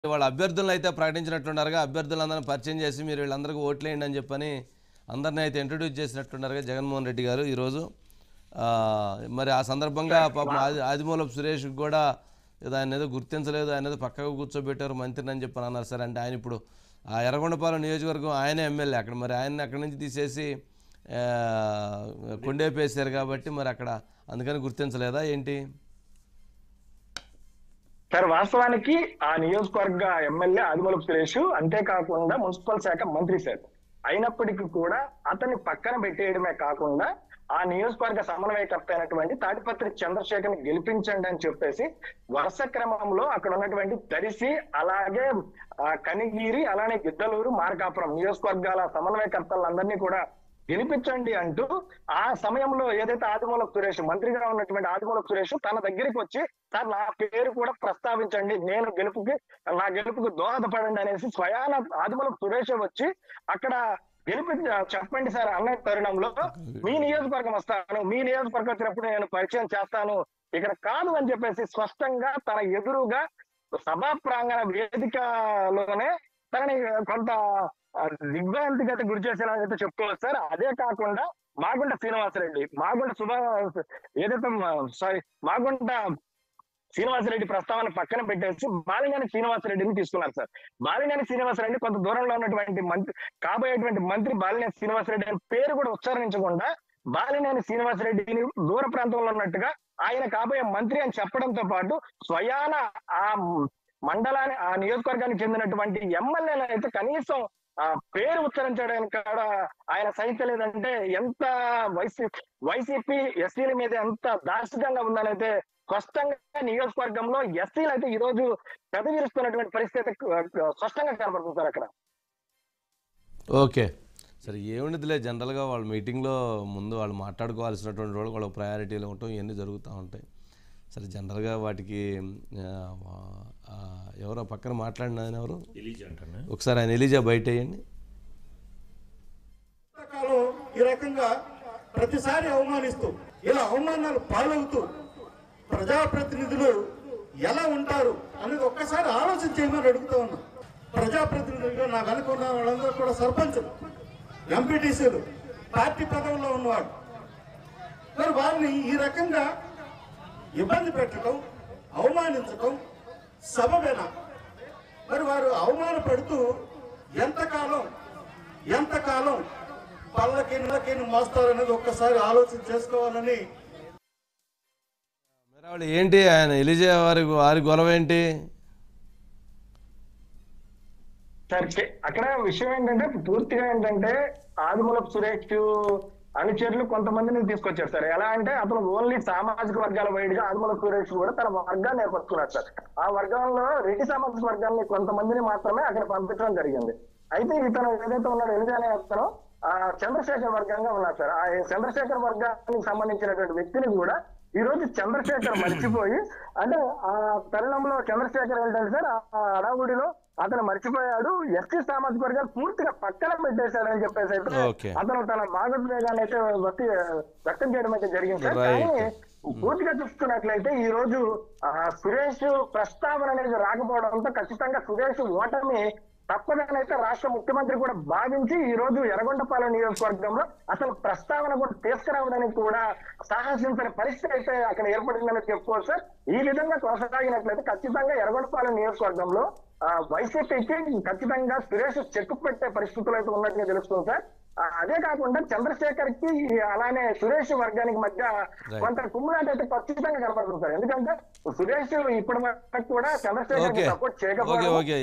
వాళ్ళ అభ్యర్థులను అయితే ప్రకటించినట్లున్నారుగా అభ్యర్థులందరినీ పరిచయం చేసి మీరు వీళ్ళందరికీ ఓట్లేయండి అని చెప్పని అందరినీ అయితే ఇంట్రడ్యూస్ చేసినట్టున్నారుగా జగన్మోహన్ రెడ్డి గారు ఈరోజు ఆ, మరి ఆ సందర్భంగా పాపం ఆది ఆదిమూలపు సురేష్ కూడా ఏదో ఆయన ఏదో గుర్తించలేదు ఆయన ఏదో పక్కకు కూర్చోబెట్టారు మంత్రిని అని చెప్పని అన్నారు సార్ అంటే ఆయన ఇప్పుడు ఆ ఎర్రగొండపాలెం నియోజకవర్గం ఆయనే ఎమ్మెల్యే అక్కడ మరి ఆయన అక్కడి నుంచి తీసేసి ఆ, కొండేపేశారు కాబట్టి మరి అక్కడ అందుకని గుర్తించలేదా ఏంటి సార్ వాస్తవానికి ఆ నియోజకవర్గ ఎమ్మెల్యే ఆదిమూలపు సురేష్ అంతేకాకుండా మున్సిపల్ శాఖ మంత్రి సార్ అయినప్పటికీ కూడా అతన్ని పక్కన పెట్టేయడమే కాకుండా ఆ నియోజకవర్గ సమన్వయకర్త అయినటువంటి తాటిపత్రి చంద్రశేఖర్ గెలిపించండి అని చెప్పేసి వరుస క్రమంలో అక్కడ ఉన్నటువంటి దరిసి అలాగే ఆ, కనిగిరి అలానే గిద్దలూరు మార్కాపురం నియోజకవర్గాల సమన్వయకర్తలందరినీ కూడా గెలిపించండి అంటూ ఆ సమయంలో ఏదైతే ఆదిమూలపు సురేష్ మంత్రిగా ఉన్నటువంటి ఆదిమూలపు సురేష్ తన దగ్గరికి వచ్చి సార్ నా పేరు కూడా ప్రస్తావించండి నేను గెలుపుకి నా గెలుపుకి దోహదపడండి అనేసి స్వయాన ఆదిమూలపు సురేష్ వచ్చి అక్కడ గెలిపి చెప్పండి సార్ అన్న తరుణంలో మీ నియోజకవర్గం వస్తాను మీ నియోజకవర్గం వచ్చినప్పుడు నేను పరిచయం చేస్తాను ఇక్కడ కాదు అని చెప్పేసి స్పష్టంగా తన ఎదురుగా సభా ప్రాంగణ వేదికలోనే తనని కొంత ఆ, దిగ్భ్రాంతికి అయితే గురి చేసేలా అయితే చెప్పుకోవచ్చు సార్ అదే కాకుండా మాగుంట శ్రీనివాసరెడ్డి మాగుంట సుభా ఏదైతే సారీ మాగుంట శ్రీనివాసరెడ్డి ప్రస్తావన పక్కన పెట్టేసి బాలినేని శ్రీనివాసరెడ్డిని తీసుకున్నారు సార్ బాలినేని శ్రీనివాసరెడ్డి కొంత దూరంలో ఉన్నటువంటి మంత్రి కాబోయేటువంటి మంత్రి బాలినేని శ్రీనివాసరెడ్డి అనే పేరు కూడా ఉచ్చారించకుండా బాలినేని శ్రీనివాసరెడ్డిని దూర ప్రాంతంలో ఉన్నట్టుగా ఆయన కాబోయే మంత్రి అని చెప్పడంతో పాటు స్వయాన ఆ మండలాన్ని ఆ నియోజకవర్గానికి చెందినటువంటి ఎమ్మెల్యేలు అయితే కనీసం ఆ పేరు ఉచ్చరించడానికి కూడా ఆయన సహించలేదంటే ఎంత వైసీ వైసీపీ ఎస్సీల మీద ఎంత దార్శికంగా ఉందనైతే స్పష్టంగా నియోజకవర్గంలో ఎస్సీలు అయితే ఈ రోజు పెదవిరుస్తున్నటువంటి పరిస్థితి ఆ, స్పష్టంగా కనబడుతుంది సార్ అక్కడ ఓకే సరే ఏముండదులే జనరల్గా వాళ్ళ మీటింగ్లో ముందు వాళ్ళు మాట్లాడుకోవాల్సినటువంటి వాళ్ళు వాళ్ళ ప్రయారిటీలు ఉండటం ఇవన్నీ జరుగుతూ ఉంటాయి సరే జనరల్గా వాటికి ఆ, ఆ, ఎవరో పక్కన మాట్లాడిన ఆయన ఎవరు ఒకసారి ఆయన ఎలిజా బయట వేయండి కాలం ఈ రకంగా ప్రతిసారి అవమానిస్తూ ఇలా అవమానాలు పాలవుతూ ప్రజాప్రతినిధులు ఎలా ఉంటారు అనేది ఒక్కసారి ఆలోచన చేయమని అడుగుతా ఉన్నా ప్రజాప్రతినిధులుగా నా వెనుక ఉన్న వాళ్ళందరూ కూడా సర్పంచులు ఎంపీటీసీలు పార్టీ పదవుల్లో ఉన్నవాడు మరి వారిని ఈ రకంగా ఇబ్బంది పెట్టడం అవమానించడం సబబేనా మరి వారు అవమానపడుతూ ఎంతకాలం ఎంతకాలం పళ్ళకి ఇళ్ళకి మోస్తారనేది ఒక్కసారి ఆలోచన చేసుకోవాలని మరి వాళ్ళు ఏంటి ఆయన ఎలిజా వారి వారి గొడవ ఏంటి సార్ కే- అక్కడ విషయం ఏంటంటే పూర్తిగా ఏంటంటే ఆదిమూలపు సురేష్ అనుచరులు కొంతమందిని తీసుకొచ్చారు సార్ ఎలా అంటే అతను ఓన్లీ సామాజిక వర్గాల వైడ్గా ఆదిమూలపు సురేష్ కూడా తన వర్గాన్ని ఏర్పరచుకున్నాడు సార్ ఆ వర్గంలో రెడ్డి సామాజిక వర్గాన్ని కొంతమందిని మాత్రమే అక్కడ పంపించడం జరిగింది అయితే ఇతను ఏదైతే ఉన్నాడో ఎలిజా అనే అతను ఆ చంద్రశేఖర్ వర్గంగా ఉన్నారు సార్ ఆ చంద్రశేఖర్ వర్గానికి సంబంధించినటువంటి వ్యక్తిని కూడా ఈ రోజు చంద్రశేఖర్ మర్చిపోయి అంటే ఆ తరుణంలో చంద్రశేఖర్ ఏంటంటే సార్ ఆ హడావుడిలో అతను మర్చిపోయాడు ఎస్టీ సామాజిక వర్గాలు పూర్తిగా పక్కన పెట్టేశాడని చెప్పేసి అయితే Okay. అతను తన భాగోద్వేగాన్ని అయితే వ్యక్తి వ్యక్తం చేయడం అయితే జరిగింది సార్ Right. కానీ పూర్తిగా చూసుకున్నట్లయితే ఈ రోజు ఆ, సురేష్ ప్రస్తావన అనేది రాకపోవడంతో ఖచ్చితంగా సురేష్ ఓటమి తప్పదని అయితే రాష్ట్ర ముఖ్యమంత్రి కూడా భావించి ఈ రోజు ఎర్రగొండపాలెం నియోజకవర్గంలో అసలు ప్రస్తావన కూడా తీసుకురావడానికి కూడా సాహసించని పరిస్థితి అయితే అక్కడ ఏర్పడిందని చెప్పుకోవచ్చు సార్ ఈ విధంగా కొనసాగినట్లయితే ఖచ్చితంగా ఎర్రగొండపాలెం నియోజకవర్గంలో ఆ, వైసీపీకి ఖచ్చితంగా సురేష్ చెక్కు పెట్టే పరిస్థితులు అయితే ఉన్నట్టుగా తెలుస్తుంది సార్ ఆ, అదే కాకుండా చంద్రశేఖర్ కి అలానే సురేష్ వర్గానికి మధ్య కొంత కుమ్ములాట అయితే ఖచ్చితంగా కనపడుతుంది సార్ ఎందుకంటే సురేష్ ఇప్పటి వరకు కూడా చంద్రశేఖర్ ఓకే సపోర్ట్ ఓకే చేయకపోవడం ఓకే